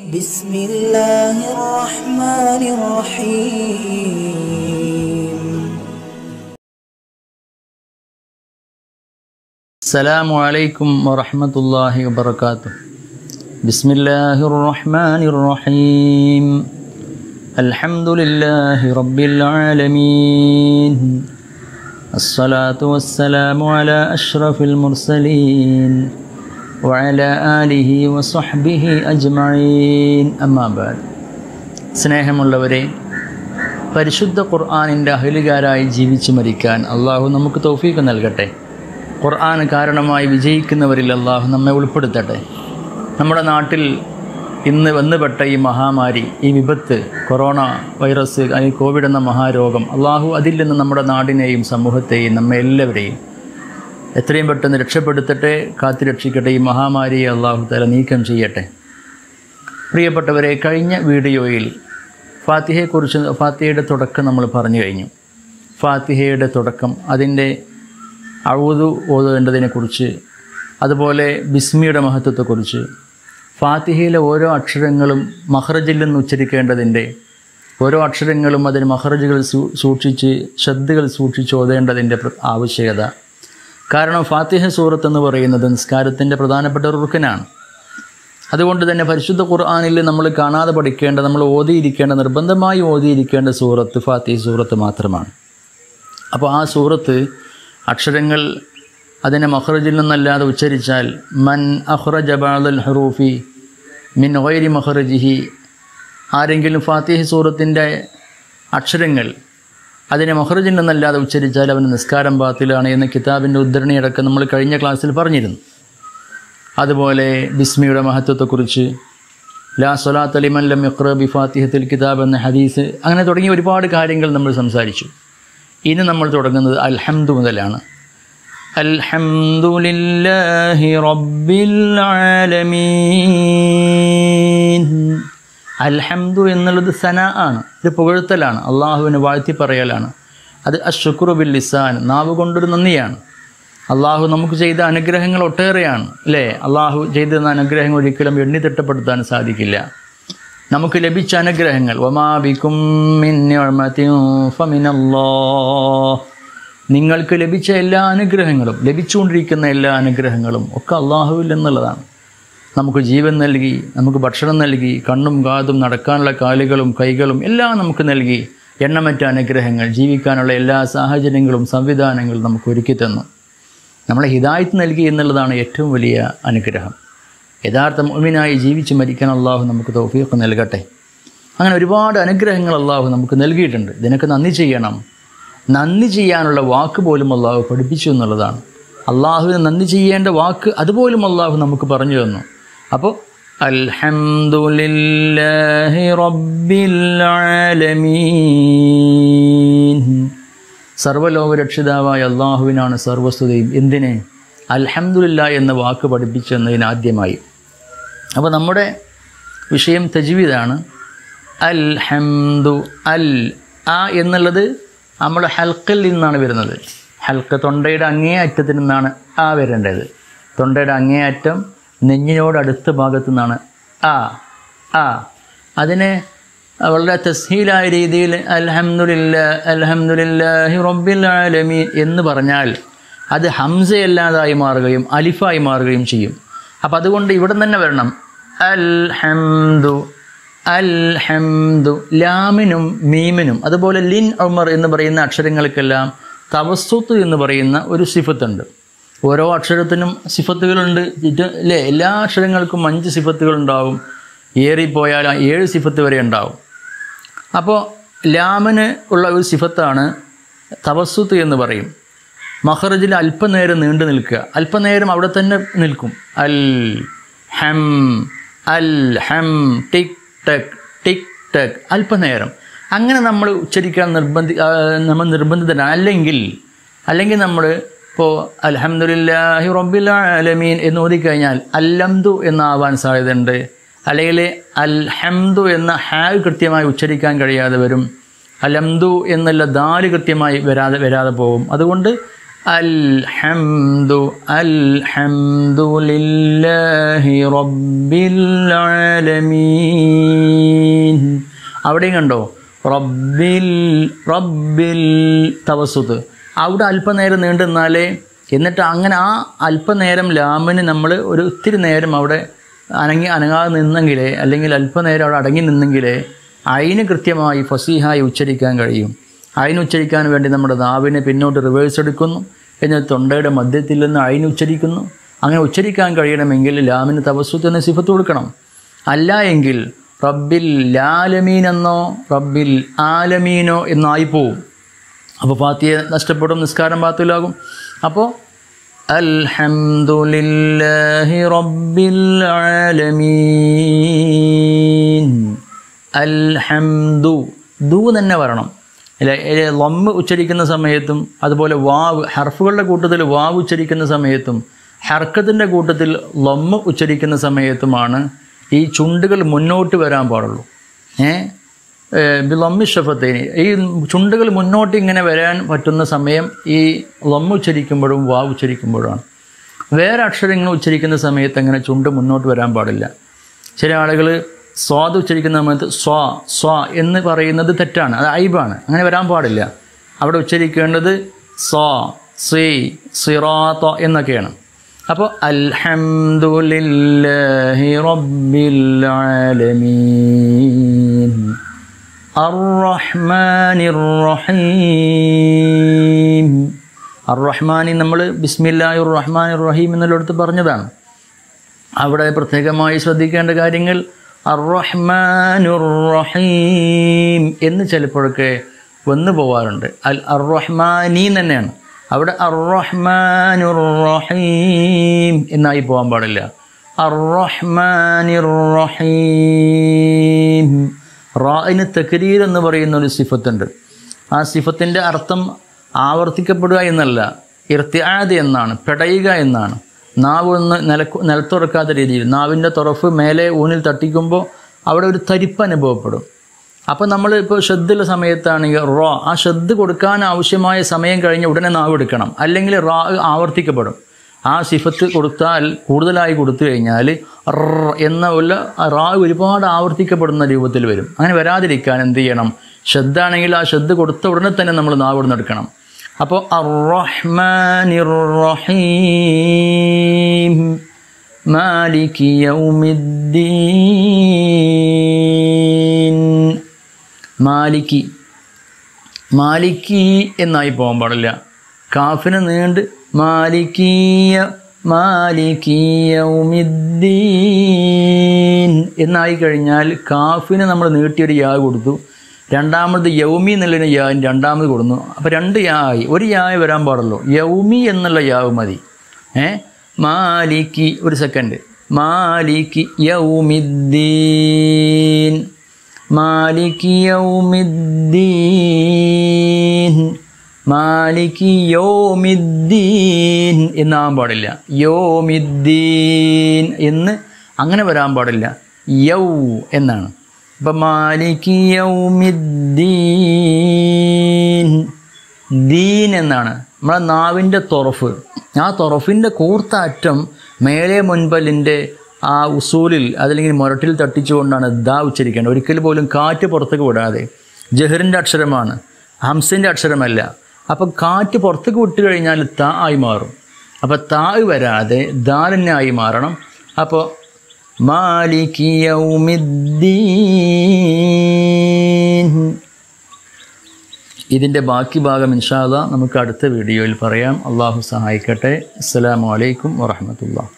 بسم الله الرحمن الرحيم السلام عليكم ورحمة الله وبركاته بسم الله الرحمن الرحيم الحمد لله رب العالمين الصلاة والسلام على أشرف المرسلين وعلى آله وصحبه أجمعين أما بعد സ്നേഹമുള്ളവരെ പരിശുദ്ധ ഖുർആാനിൻ്റെ അഹലുകാരായി ജീവിച്ചു മരിക്കാൻ അള്ളാഹു നമുക്ക് തൗഫീക്ക് നൽകട്ടെ ഖുർആൻ കാരണമായി വിജയിക്കുന്നവരിൽ അള്ളാഹു നമ്മെ ഉൾപ്പെടുത്തട്ടെ നമ്മുടെ നാട്ടിൽ ഇന്ന് വന്നുപെട്ട ഈ മഹാമാരി ഈ വിപത്ത് കൊറോണ വൈറസ് അല്ലെങ്കിൽ കോവിഡ് എന്ന മഹാരോഗം അള്ളാഹു അതിൽ നിന്ന് നമ്മുടെ നാടിനെയും സമൂഹത്തെയും നമ്മെ എല്ലാവരെയും എത്രയും പെട്ടെന്ന് രക്ഷപ്പെടുത്തട്ടെ കാത്തുരക്ഷിക്കട്ടെ ഈ മഹാമാരിയെ അള്ളാഹു തല നീക്കം ചെയ്യട്ടെ പ്രിയപ്പെട്ടവരെ കഴിഞ്ഞ വീഡിയോയിൽ ഫാത്തിഹയെക്കുറിച്ച് ഫാത്തിഹയുടെ തുടക്കം നമ്മൾ പറഞ്ഞു കഴിഞ്ഞു ഫാത്തിഹയുടെ തുടക്കം അതിൻ്റെ അഴുതു ഓതേണ്ടതിനെക്കുറിച്ച് അതുപോലെ ബിസ്മിയുടെ മഹത്വത്തെക്കുറിച്ച് ഫാത്തിഹയിലെ ഓരോ അക്ഷരങ്ങളും മഹ്റജിൽ നിന്ന് ഉച്ചരിക്കേണ്ടതിൻ്റെ ഓരോ അക്ഷരങ്ങളും അതിന് മഹ്റജുകൾ സൂ- സൂക്ഷിച്ച് ശ്രദ്ധകൾ സൂക്ഷിച്ച് ഓതേണ്ടതിൻ്റെ പ്ര- ആവശ്യകത കാരണം ഫാത്തിഹ സൂറത്ത് എന്ന് പറയുന്നത് നിസ്കാരത്തിൻ്റെ പ്രധാനപ്പെട്ട ഒരു റുക്കനാണ് അതുകൊണ്ട് തന്നെ പരിശുദ്ധ ഖുർആാനിൽ നമ്മൾ കാണാതെ പഠിക്കേണ്ട നമ്മൾ ഓതിയിരിക്കേണ്ട നിർബന്ധമായി ഓതിയിരിക്കേണ്ട സൂറത്ത് ഫാത്തിഹ സൂറത്ത് മാത്രമാണ് അപ്പോൾ ആ സൂറത്ത് അക്ഷരങ്ങൾ അതിനെ മഹ്റജിൽ നിന്നല്ലാതെ ഉച്ചരിച്ചാൽ മൻ അഹ്റജ ബാദൽ ഹറൂഫി മിൻ ഒയരി മഹ്റജിഹി ആരെങ്കിലും ഫാത്തിഹ സൂറത്തിൻ്റെ അക്ഷരങ്ങൾ അതിനെ മഹ്റജിൽ നിന്നല്ലാതെ ഉച്ചരിച്ചാൽ അവന് നിസ്കാരം ബാത്തിലാണ് എന്ന കിതാബിൻ്റെ ഉദ്ധരണിയടക്കം നമ്മൾ കഴിഞ്ഞ ക്ലാസ്സിൽ പറഞ്ഞിരുന്നു അതുപോലെ ബിസ്മിയുടെ മഹത്വത്തെക്കുറിച്ച് ലാ സൊലാത്ത് അലിമൻ ലം യഖ്റ ബി ഫാത്തിഹത്തിൽ കിതാബ് എന്ന ഹദീസ് അങ്ങനെ തുടങ്ങിയ ഒരുപാട് കാര്യങ്ങൾ നമ്മൾ സംസാരിച്ചു ഇനി നമ്മൾ തുടങ്ങുന്നത് അൽഹംദു മുതലാണ് അൽഹംദുലില്ലാഹി റബ്ബിൽ ആലമീൻ അൽഹംദു എന്നുള്ളത് സന ആണ് ഇത് പുകഴ്ത്തലാണ് അള്ളാഹുവിനെ വാഴ്ത്തി പറയലാണ് അത് അഷുക്രു ബിൽ ലിസാൻ നാവ് കൊണ്ടൊരു നന്ദിയാണ് അള്ളാഹു നമുക്ക് ചെയ്ത അനുഗ്രഹങ്ങൾ ഒട്ടേറെയാണ് അല്ലേ അള്ളാഹു ചെയ്തു തന്ന അനുഗ്രഹങ്ങൾ ഒരിക്കലും എണ്ണി തിട്ടപ്പെടുത്താൻ സാധിക്കില്ല നമുക്ക് ലഭിച്ച അനുഗ്രഹങ്ങൾ വമാബിക്കും നിങ്ങൾക്ക് ലഭിച്ച എല്ലാ അനുഗ്രഹങ്ങളും ലഭിച്ചുകൊണ്ടിരിക്കുന്ന എല്ലാ അനുഗ്രഹങ്ങളും ഒക്കെ അള്ളാഹുവിൽ നിന്നുള്ളതാണ് നമുക്ക് ജീവൻ നൽകി നമുക്ക് ഭക്ഷണം നൽകി കണ്ണും കാതും നടക്കാനുള്ള കാലുകളും കൈകളും എല്ലാം നമുക്ക് നൽകി എണ്ണമറ്റ അനുഗ്രഹങ്ങൾ ജീവിക്കാനുള്ള എല്ലാ സാഹചര്യങ്ങളും സംവിധാനങ്ങളും നമുക്ക് ഒരുക്കി തന്നു നമ്മളെ ഹിദായത്ത് നൽകി എന്നുള്ളതാണ് ഏറ്റവും വലിയ അനുഗ്രഹം യഥാർത്ഥ മുഅ്മിനായി ജീവിച്ച് മരിക്കാൻ അള്ളാഹു നമുക്ക് തൗഫീഖ് നൽകട്ടെ അങ്ങനെ ഒരുപാട് അനുഗ്രഹങ്ങൾ അള്ളാഹു നമുക്ക് നൽകിയിട്ടുണ്ട് ഇതിനൊക്കെ നന്ദി ചെയ്യണം നന്ദി ചെയ്യാനുള്ള വാക്ക് പോലും അള്ളാഹു പഠിപ്പിച്ചു എന്നുള്ളതാണ് അള്ളാഹുവിന് നന്ദി ചെയ്യേണ്ട വാക്ക് അതുപോലും അള്ളാഹു നമുക്ക് പറഞ്ഞു തന്നു അപ്പോൾ അൽഹംദുലില്ലാഹി റബ്ബിൽ ആലമീൻ സർവ്വലോകരക്ഷിതാവായ അള്ളാഹുവിനാണ് സർവസ്തുതയും എന്തിനെ അൽഹംദുലില്ല എന്ന വാക്ക് പഠിപ്പിച്ചെന്നതിന് ആദ്യമായി അപ്പോൾ നമ്മുടെ വിഷയം തജ്വീദാണ് അൽ ഹംദു അൽ ആ എന്നുള്ളത് നമ്മുടെ ഹൽക്കിൽ നിന്നാണ് വരുന്നത് ഹൽക്ക് തൊണ്ടയുടെ അങ്ങേ അറ്റത്തിൽ നിന്നാണ് ആ വരേണ്ടത് തൊണ്ടയുടെ അങ്ങേ അറ്റം നെഞ്ഞിനോട് അടുത്ത ഭാഗത്തു നിന്നാണ് ആ ആ അതിനെ വളരെ തസ്ഹീലായ രീതിയിൽ അൽഹംദുലില്ല അൽഹംദുലില്ലാഹി റബ്ബിൽ ആലമീൻ എന്ന് പറഞ്ഞാൽ അത് ഹംസയല്ലാതായി മാറുകയും അലിഫായി മാറുകയും ചെയ്യും അപ്പം അതുകൊണ്ട് ഇവിടെ തന്നെ വരണം അൽ ഹംദു അൽ ഹംദു ലാമിനും മീമിനും അതുപോലെ ലിൻ ഉമർ എന്ന് പറയുന്ന അക്ഷരങ്ങൾക്കെല്ലാം തവസ്സുത്ത് എന്ന് പറയുന്ന ഒരു സിഫത്തുണ്ട് ഓരോ അക്ഷരത്തിനും സിഫത്തുകളുണ്ട് ഇത് അല്ലേ എല്ലാ അക്ഷരങ്ങൾക്കും അഞ്ച് സിഫത്തുകളുണ്ടാവും ഏറിപ്പോയാൽ ഏഴ് സിഫത്ത് വരെ ഉണ്ടാവും അപ്പോൾ ലാമിന് ഉള്ള ഒരു സിഫത്താണ് തവസ്സുത്ത് എന്ന് പറയും മഹറജിൽ അല്പനേരം നീണ്ടു നിൽക്കുക അല്പനേരം അവിടെ തന്നെ നിൽക്കും അൽ ഹം അൽ ഹം ടിക് ടക് ടിക് ടക് അല്പനേരം അങ്ങനെ നമ്മൾ ഉച്ചരിക്കാൻ നിർബന്ധി ആ, നമ്മൾ നിർബന്ധിതരാണ് അല്ലെങ്കിൽ അല്ലെങ്കിൽ നമ്മൾ ഇപ്പോൾ അൽഹംദുലില്ലാഹി റബ്ബിൽ ആലമീൻ എന്ന് ഓതിക്കഴിഞ്ഞാൽ അല്ലംദു എന്നാവാൻ സാധ്യതയുണ്ട് അല്ലെങ്കിൽ അൽഹംദു എന്ന ഹായ് കൃത്യമായി ഉച്ചരിക്കാൻ കഴിയാതെ വരും അലംദു എന്നുള്ള ദാല് കൃത്യമായി വരാതെ വരാതെ പോകും അതുകൊണ്ട് അൽഹംദു അൽഹംദു ലില്ലാഹി റബ്ബിൽ ആലമീൻ അവിടെയും കണ്ടോ റബ്ബിൽ റബ്ബിൽ തവസുത്ത് അവിടെ അല്പനേരം നീണ്ടു നിന്നാലേ എന്നിട്ട് അങ്ങനെ ആ അല്പനേരം ലാമിന് നമ്മൾ ഒരു ഒത്തിരി നേരം അവിടെ അനങ്ങി അനങ്ങാതെ നിന്നെങ്കിലേ അല്ലെങ്കിൽ അല്പനേരം അവിടെ അടങ്ങി നിന്നെങ്കിലേ അതിന് കൃത്യമായി ഫസീഹായി ഉച്ചരിക്കാൻ കഴിയും അതിന് ഉച്ചരിക്കാൻ വേണ്ടി നമ്മുടെ നാവിനെ പിന്നോട്ട് റിവേഴ്സ് എടുക്കുന്നു എന്നിട്ട് തൊണ്ടയുടെ മധ്യത്തിൽ നിന്ന് അതിന് ഉച്ചരിക്കുന്നു അങ്ങനെ ഉച്ചരിക്കാൻ കഴിയണമെങ്കിൽ ലാമിന് തവസ്സുത്ത് എന്ന സിഫത്ത് കൊടുക്കണം അല്ല എങ്കിൽ റബ്ബിൽ ലാലമീൻ എന്നോ റബ്ബിൽ ആലമീനോ എന്നായി പോവും അപ്പോൾ ഫാത്തിയെ നഷ്ടപ്പെടും നിസ്കാരം പാത്തിലാകും അപ്പോൾ അൽഹംദുലില്ലാഹി റബ്ബിൽ ആലമീൻ അൽഹംദു ദു തന്നെ വരണം അല്ലെ ലൊമ്മ് ഉച്ചരിക്കുന്ന സമയത്തും അതുപോലെ വാവ് ഹർഫുകളുടെ കൂട്ടത്തിൽ വാവ് ഉച്ചരിക്കുന്ന സമയത്തും ഹർക്കത്തിൻ്റെ കൂട്ടത്തിൽ ലൊമ്മ് ഉച്ചരിക്കുന്ന സമയത്തുമാണ് ഈ ചുണ്ടുകൾ മുന്നോട്ട് വരാൻ പാടുള്ളൂ ഏ ലൊമ്മി ഷഫത്തേനി ഈ ചുണ്ടുകൾ മുന്നോട്ട് ഇങ്ങനെ വരാൻ പറ്റുന്ന സമയം ഈ ലൊമ്മ ഉച്ചരിക്കുമ്പോഴും വാവ് ഉച്ചരിക്കുമ്പോഴാണ് വേറെ അക്ഷരങ്ങൾ ഉച്ചരിക്കുന്ന സമയത്ത് അങ്ങനെ ചുണ്ട് മുന്നോട്ട് വരാൻ പാടില്ല ചില ആളുകൾ സ്വാദ് ഉച്ചരിക്കുന്ന സമയത്ത് സ്വാ സ്വാ എന്ന് പറയുന്നത് തെറ്റാണ് അത് ഐബാണ് അങ്ങനെ വരാൻ പാടില്ല അവിടെ ഉച്ചരിക്കേണ്ടത് സ്വാ സി സിറാത്ത എന്നൊക്കെയാണ് അപ്പോൾ അൽഹംദുലില്ലാഹി റബ്ബിൽ ആലമീൻ അർറഹ്മാനിർ റഹീം അർറഹ്മാനി നമ്മൾ ബിസ്മില്ലാഹിർ റഹ്മാനിർ റഹീം എന്നുള്ളടത്ത് പറഞ്ഞതാണ് അവിടെ പ്രത്യേകമായി ശ്രദ്ധിക്കേണ്ട കാര്യങ്ങൾ അർറഹ്മാനുർ റഹീം എന്ന് ചിലപ്പോഴൊക്കെ വന്നു പോവാറുണ്ട് അൽ അർറഹ്മാനി തന്നെയാണ് അവിടെ അർറഹ്മാനുർ റഹീം എന്നായി പോകാൻ പാടില്ല അർറഹ്മാനിർ റഹീം റായിന് തക്രീർ എന്ന് പറയുന്ന ഒരു സിഫത്തുണ്ട് ആ സിഫത്തിൻ്റെ അർത്ഥം ആവർത്തിക്കപ്പെടുക എന്നല്ല ഇർത്തിയാദ് എന്നാണ് പെടയുക എന്നാണ് നാവ് ഒന്ന് നിലക്കു നിലത്തുറക്കാത്ത രീതിയിൽ നാവിൻ്റെ തുറഫ് മേലെ ഊനിൽ തട്ടിക്കുമ്പോൾ അവിടെ ഒരു തരിപ്പ് അനുഭവപ്പെടും അപ്പോൾ നമ്മൾ ഇപ്പോൾ ശ്രദ്ധയുള്ള സമയത്താണെങ്കിൽ റോ ആ ശ്രദ്ധ കൊടുക്കാൻ ആവശ്യമായ സമയം കഴിഞ്ഞ് ഉടനെ നാവ് എടുക്കണം അല്ലെങ്കിൽ റാ ആവർത്തിക്കപ്പെടും ആ സിഫത്ത് കൊടുത്താൽ കൂടുതലായി കൊടുത്തു കഴിഞ്ഞാൽ റ എന്ന ഉള്ള റാ ഒരുപാട് ആവർത്തിക്കപ്പെടുന്ന രൂപത്തിൽ വരും അങ്ങനെ വരാതിരിക്കാൻ എന്ത് ചെയ്യണം ശ്രദ്ധ ആണെങ്കിൽ ആ ശ്രദ്ധ കൊടുത്ത ഉടനെ തന്നെ നമ്മൾ നാവ് ഇവിടുന്ന് എടുക്കണം അപ്പോൾ അർറഹ്മാനിർ റഹീം മാലിക് യൗമിദ്ദീൻ മാലിക്കി മാലിക്കി എന്നായി പോകാൻ പാടില്ല കാഫിന് നീണ്ട് മാലിക്കീയ മാലിക്കീയൗമിദ്ദീൻ എന്നായി കഴിഞ്ഞാൽ കാഫിന് നമ്മൾ നീട്ടിയൊരു യാ കൊടുത്തു രണ്ടാമത് യൗമി എന്നുള്ളതിന് യാ രണ്ടാമത് കൊടുന്നു അപ്പോൾ രണ്ട് യാ ആയി ഒരു യായ വരാൻ പാടുള്ളൂ യൗമി എന്നുള്ള യാവ് മതി ഏ മാലിക്കി ഒരു സെക്കൻഡ് മാലിക്കി യൗമിദ്ദീൻ മാലിക് യൗമിദ്ദീൻ മാലിക് യോമിദ്ദീൻ എന്നാവാൻ പാടില്ല യോമിദ്ദീൻ എന്ന് അങ്ങനെ വരാൻ പാടില്ല യൗ എന്നാണ് അപ്പം മാലിക് യൗമിദ്ദീൻ ദീൻ എന്നാണ് നമ്മളെ നാവിൻ്റെ തുറഫ് ആ തുറഫിൻ്റെ കൂർത്ത അറ്റം മേലെ മുൻപല്ലിൻ്റെ ആ ഉസൂലിൽ അതല്ലെങ്കിൽ മുരട്ടിൽ തട്ടിച്ചുകൊണ്ടാണ് ദ ഉച്ചരിക്കേണ്ടത് ഒരിക്കൽ പോലും കാറ്റ് പുറത്തേക്ക് വിടാതെ ജഹറിൻ്റെ അക്ഷരമാണ് ഹംസിൻ്റെ അക്ഷരമല്ല അപ്പം കാറ്റ് പുറത്തേക്ക് വിട്ട് കഴിഞ്ഞാൽ ത ആയി മാറും അപ്പോൾ തായ് വരാതെ ദാലിനെ ആയി മാറണം അപ്പോൾ മാലിക് യൗമിദ്ദീൻ ഇതിൻ്റെ ബാക്കി ഭാഗം ഇൻഷാല്ല നമുക്ക് അടുത്ത വീഡിയോയിൽ പറയാം അള്ളാഹു സഹായിക്കട്ടെ അസ്സലാമു അലൈക്കും വറഹമത്തുള്ള